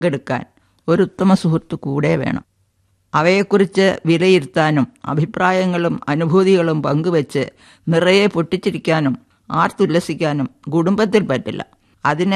പങ്കെടുക്കാൻ ഒരു ഉത്തമ സുഹൃത്ത് കൂടെ വേണം അവയെക്കുറിച്ച് വിലയിരുത്താനും അഭിപ്രായങ്ങളും അനുഭൂതികളും പങ്കുവെച്ച് നിറയെ പൊട്ടിച്ചിരിക്കാനും ആർത്തുല്ലസിക്കാനും കുടുംബത്തിൽ പറ്റില്ല അതിന്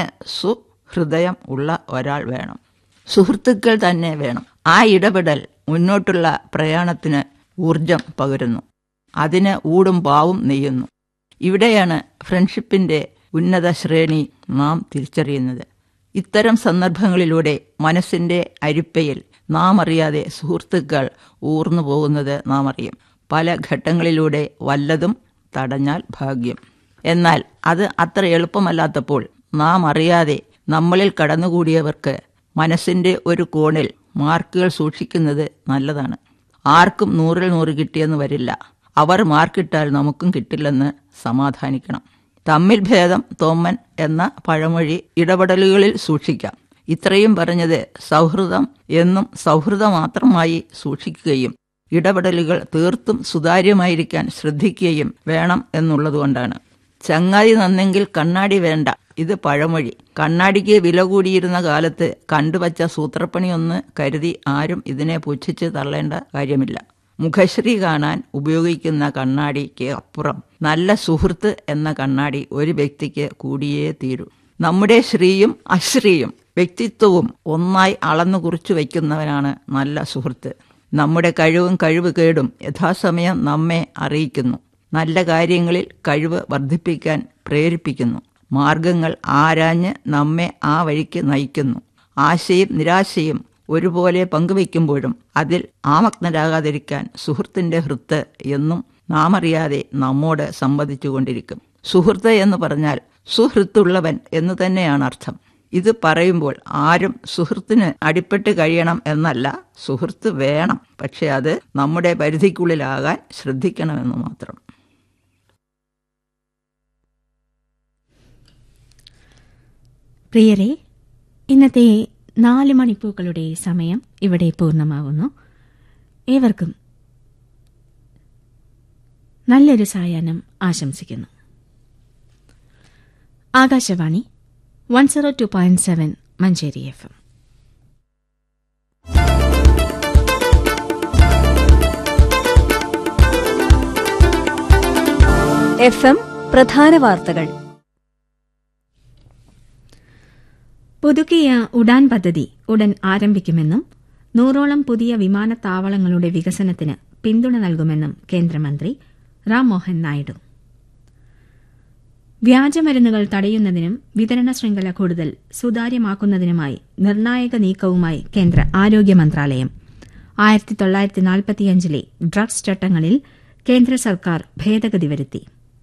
സുഹൃദയം ഉള്ള ഒരാൾ വേണം സുഹൃത്തുക്കൾ തന്നെ വേണം ആ ഇടപെടൽ മുന്നോട്ടുള്ള പ്രയാണത്തിന് ഊർജം പകരുന്നു അതിന് ഊടും പാവും നെയ്യുന്നു ഇവിടെയാണ് ഫ്രണ്ട്ഷിപ്പിന്റെ ഉന്നത ശ്രേണി നാം തിരിച്ചറിയുന്നത് ഇത്തരം സന്ദർഭങ്ങളിലൂടെ മനസ്സിന്റെ അരിപ്പയിൽ നാം അറിയാതെ സുഹൃത്തുക്കൾ ഊർന്നു പോകുന്നത് നാം അറിയും പല ഘട്ടങ്ങളിലൂടെ വല്ലതും തടഞ്ഞാൽ ഭാഗ്യം എന്നാൽ അത് അത്ര എളുപ്പമല്ലാത്തപ്പോൾ നാം അറിയാതെ നമ്മളിൽ കടന്നുകൂടിയവർക്ക് മനസ്സിന്റെ ഒരു കോണിൽ മാർക്കുകൾ സൂക്ഷിക്കുന്നത് നല്ലതാണ് ആർക്കും നൂറിൽ നൂറ് കിട്ടിയെന്ന് വരില്ല അവർ മാർക്കിട്ടാൽ നമുക്കും കിട്ടില്ലെന്ന് സമാധാനിക്കണം തമ്മിൽ ഭേദം തോമ്മൻ എന്ന പഴമൊഴി ഇടപെടലുകളിൽ സൂക്ഷിക്കാം ഇത്രയും പറഞ്ഞത് സൗഹൃദം എന്നും സൗഹൃദം മാത്രമായി സൂക്ഷിക്കുകയും ഇടപെടലുകൾ തീർത്തും സുതാര്യമായിരിക്കാൻ ശ്രദ്ധിക്കുകയും വേണം എന്നുള്ളതുകൊണ്ടാണ് ചങ്ങാതി നന്നെങ്കിൽ കണ്ണാടി വേണ്ട ഇത് പഴമൊഴി കണ്ണാടിക്ക് വില കൂടിയിരുന്ന കാലത്ത് കണ്ടുവച്ച സൂത്രപ്പണിയൊന്ന് കരുതി ആരും ഇതിനെ പുച്ഛിച്ച് തള്ളേണ്ട കാര്യമില്ല മുഖശ്രീ കാണാൻ ഉപയോഗിക്കുന്ന കണ്ണാടിക്ക് അപ്പുറം നല്ല സുഹൃത്ത് എന്ന കണ്ണാടി ഒരു വ്യക്തിക്ക് കൂടിയേ തീരൂ നമ്മുടെ ശ്രീയും അശ്രീയും വ്യക്തിത്വവും ഒന്നായി അളന്നു കുറിച്ചു വയ്ക്കുന്നവനാണ് നല്ല സുഹൃത്ത് നമ്മുടെ കഴിവും കഴിവ് കേടും യഥാസമയം നമ്മെ അറിയിക്കുന്നു നല്ല കാര്യങ്ങളിൽ കഴിവ് വർദ്ധിപ്പിക്കാൻ പ്രേരിപ്പിക്കുന്നു മാർഗങ്ങൾ ആരാഞ്ഞ് നമ്മെ ആ വഴിക്ക് നയിക്കുന്നു ആശയും നിരാശയും ഒരുപോലെ പങ്കുവയ്ക്കുമ്പോഴും അതിൽ ആമഗ്നരാകാതിരിക്കാൻ സുഹൃത്തിന്റെ ഹൃത്ത് എന്നും നാം അറിയാതെ നമ്മോട് സംവദിച്ചുകൊണ്ടിരിക്കും സുഹൃത്ത് എന്ന് പറഞ്ഞാൽ സുഹൃത്തുള്ളവൻ എന്ന് തന്നെയാണ് അർത്ഥം ഇത് പറയുമ്പോൾ ആരും സുഹൃത്തിന് അടിപ്പെട്ട് കഴിയണം എന്നല്ല സുഹൃത്ത് വേണം പക്ഷെ അത് നമ്മുടെ പരിധിക്കുള്ളിലാകാൻ ശ്രദ്ധിക്കണമെന്ന് മാത്രം പ്രിയരെ ഇന്നത്തെ നാല് മണിപ്പൂക്കളുടെ സമയം ഇവിടെ പൂർണ്ണമാവുന്നു ഏവർക്കും നല്ലൊരു സായാഹ്നം ആശംസിക്കുന്നു Akashvani one zero two point seven Manjeri F M F M പ്രധാന വാർത്തകൾ പുതുക്കിയ ഉഡാൻ പദ്ധതി ഉടൻ ആരംഭിക്കുമെന്നും നൂറോളം പുതിയ വിമാനത്താവളങ്ങളുടെ വികസനത്തിന് പിന്തുണ നൽകുമെന്നും കേന്ദ്രമന്ത്രി റാം മോഹൻ നായിഡു വ്യാജമരുന്നുകൾ തടയുന്നതിനും വിതരണ ശൃംഖല കൂടുതൽ സുതാര്യമാക്കുന്നതിനുമായി നിർണായക നീക്കവുമായി കേന്ദ്ര ആരോഗ്യ മന്ത്രാലയം ആയിരത്തി തൊള്ളായിരത്തി നാൽപ്പത്തിയഞ്ചിലെ ഡ്രഗ്സ് ചട്ടങ്ങളിൽ കേന്ദ്ര സർക്കാർ ഭേദഗതി വരുത്തി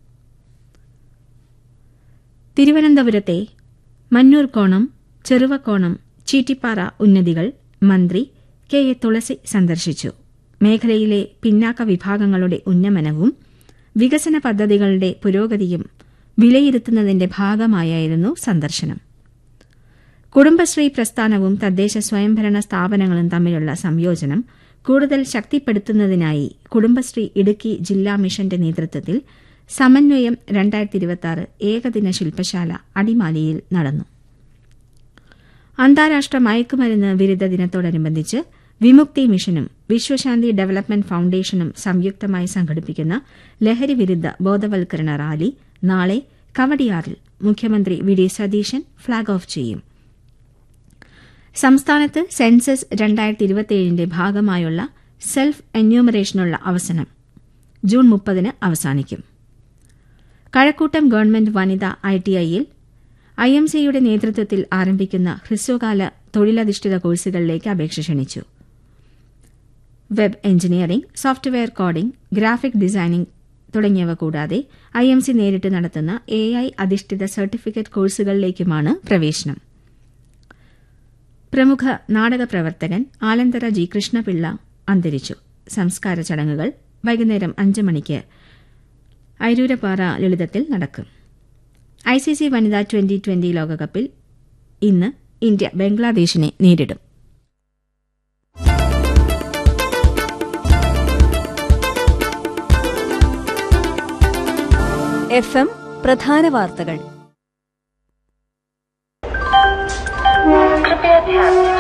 തിരുവനന്തപുരത്തെ മന്നൂർക്കോണം ചെറുവക്കോണം ചീറ്റിപ്പാറ ഉന്നതികൾ മന്ത്രി കെ എ തുളസി സന്ദർശിച്ചു മേഖലയിലെ പിന്നാക്ക വിഭാഗങ്ങളുടെ ഉന്നമനവും വികസന പദ്ധതികളുടെ പുരോഗതിയും വിലയിരുത്തുന്നതിന്റെ ഭാഗമായായിരുന്നു സന്ദർശനം കുടുംബശ്രീ പ്രസ്ഥാനവും തദ്ദേശ സ്വയംഭരണ സ്ഥാപനങ്ങളും തമ്മിലുള്ള സംയോജനം കൂടുതൽ ശക്തിപ്പെടുത്തുന്നതിനായി കുടുംബശ്രീ ഇടുക്കി ജില്ലാ മിഷന്റെ നേതൃത്വത്തിൽ സമന്വയം രണ്ടായിരത്തി ഇരുപത്തി ഏകദിന ശില്പശാല അടിമാലിയിൽ നടന്നു അന്താരാഷ്ട്ര മയക്കുമരുന്ന് വിരുദ്ധ ദിനത്തോടനുബന്ധിച്ച് വിമുക്തി മിഷനും വിശ്വശാന്തി ഡെവലപ്മെന്റ് ഫൌണ്ടേഷനും സംയുക്തമായി സംഘടിപ്പിക്കുന്ന ലഹരി വിരുദ്ധ ബോധവൽക്കരണ റാലി നാളെ കവടിയാറിൽ മുഖ്യമന്ത്രി V D Satheesan flag off ചെയ്യും സംസ്ഥാനത്ത് സെൻസസ് രണ്ടായിരത്തി ഇരുപത്തിയേഴിന്റെ ഭാഗമായുള്ള സെൽഫ് എന്യൂമറേഷനുള്ള അവസരം ജൂൺ മുപ്പതിന് അവസാനിക്കും കഴക്കൂട്ടം ഗവൺമെന്റ് വനിത ഐ ടി ഐയിൽ ഐ എം സിയുടെ നേതൃത്വത്തിൽ ആരംഭിക്കുന്ന ഹ്രസ്വകാല തൊഴിലധിഷ്ഠിത കോഴ്സുകളിലേക്ക് അപേക്ഷ ക്ഷണിച്ചു web engineering software coding graphic designing തുടങ്ങിയവ കൂടാതെ ഐ എം സി നേരിട്ട് നടത്തുന്ന എ ഐ അധിഷ്ഠിത സർട്ടിഫിക്കറ്റ് കോഴ്സുകളിലേക്കുമാണ് പ്രവേശനം പ്രമുഖ നാടക പ്രവർത്തകൻ ആലന്തര ജി കൃഷ്ണപിള്ള അന്തരിച്ചു സംസ്കാര ചടങ്ങുകൾ വൈകുന്നേരം അഞ്ച് മണിക്ക് ഐരൂരപ്പാറ ലളിതത്തിൽ നടക്കും ഐ സി സി വനിതാ ട്വന്റി ട്വന്റി ലോകകപ്പിൽ ഇന്ന് ഇന്ത്യ ബംഗ്ലാദേശിനെ നേരിടും എഫ് എം പ്രധാന വാർത്തകൾ कृपया attempt